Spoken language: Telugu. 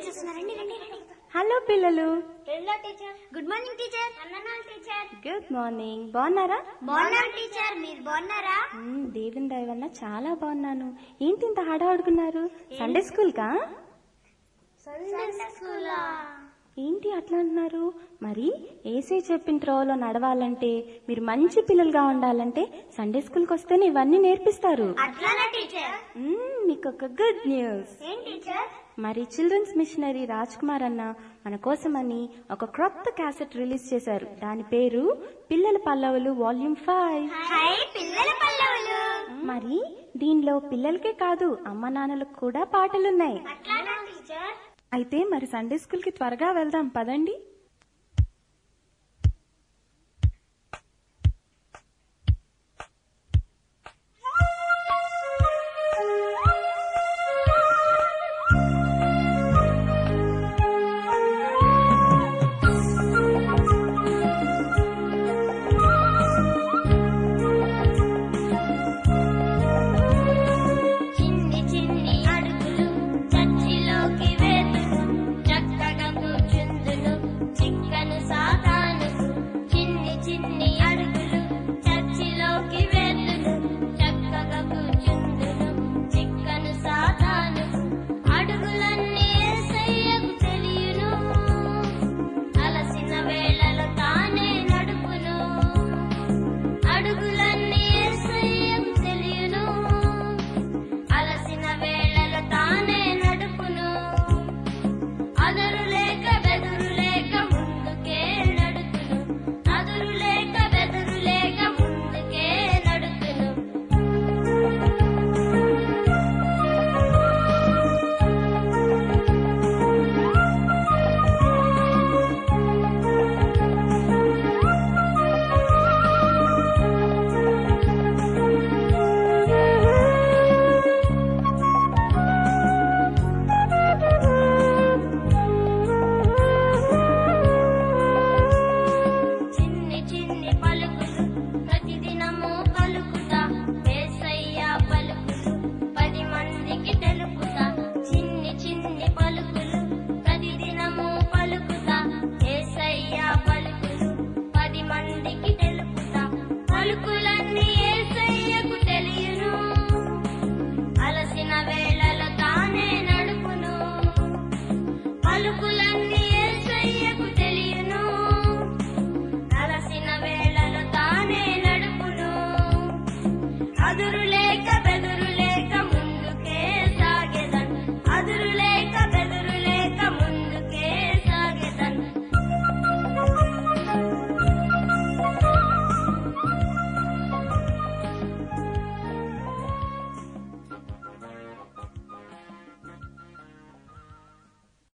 చూస్తున్నారు రండి రండి రండి హలో పిల్లలు రెండో టీచర్ గుడ్ మార్నింగ్ టీచర్ వందనాలు టీచర్ గుడ్ మార్నింగ్ బాగున్నారా బాగున్నాం టీచర్ మీరు బాగున్నారా మ్మ్, దేవుని దయ వల్ల చాలా బాగున్నాను ఏంటి ఇంత హడావుడుకున్నారు సండే స్కూల్ కా సండే స్కూలా ఏంటి అట్లా అంటున్నారు మరి ఏసీ చెప్పిన త్రోవలో నడవాలంటే మీరు మంచి పిల్లలుగా ఉండాలంటే సండే స్కూల్కి వస్తేనే ఇవన్నీ నేర్పిస్తారు అట్లానా టీచర్ మ్మ్, మీకు ఒక గుడ్ న్యూస్ ఏం టీచర్ మరి చిల్డ్రన్స్ మిషనరీ రాజ్ కుమార్ అన్న మన కోసమని ఒక క్రొత్త క్యాసెట్ రిలీజ్ చేశారు దాని పేరు పిల్లల పల్లవులు వాల్యూమ్ ఫైవ్ హై పిల్లల పల్లవులు మరి దీనిలో పిల్లలకే కాదు అమ్మ నాన్నలకు కూడా పాటలున్నాయి అట్లానా టీచర్ అయితే మరి సండే స్కూల్ కి త్వరగా వెళ్దాం పదండి చిన్ని చిన్ని అడుగులు చర్చిలోకి వేతులు చక్కగా కూర్చుందులు చిక్కను సాతాను చిన్ని చిన్ని అడుగులు చర్చిలోకి వేతులు చక్కగా కూర్చుందులు చిక్కను సాతాను అడుగులన్నీ యేసయ్యకు తెలియను అలసిన వేళలో తానే నడుపును అడుగులన్నీ యేసయ్యకు తెలియను అలసిన వేళలో తానే నడుపును అదరు లేక బెదురు లేక ముందుకే నడుపును అదురు లేక బెదురు లేక ముందుకే నడుపును చిన్ని చిన్ని పలుకులు ప్రతిదినము పలుకుతా ఏసయ్య పలుకులు పది మందికి తెలుపుతా చిన్ని చిన్ని పలుకులు ప్రతిదినము పలుకుతా ఏసయ్య పలుకులు పది మందికి తెలుపుతా పలుకులన్నీ ఏసయ్యకు తెలియను అలసిన వేళలో తానే నడుపును పలుకుల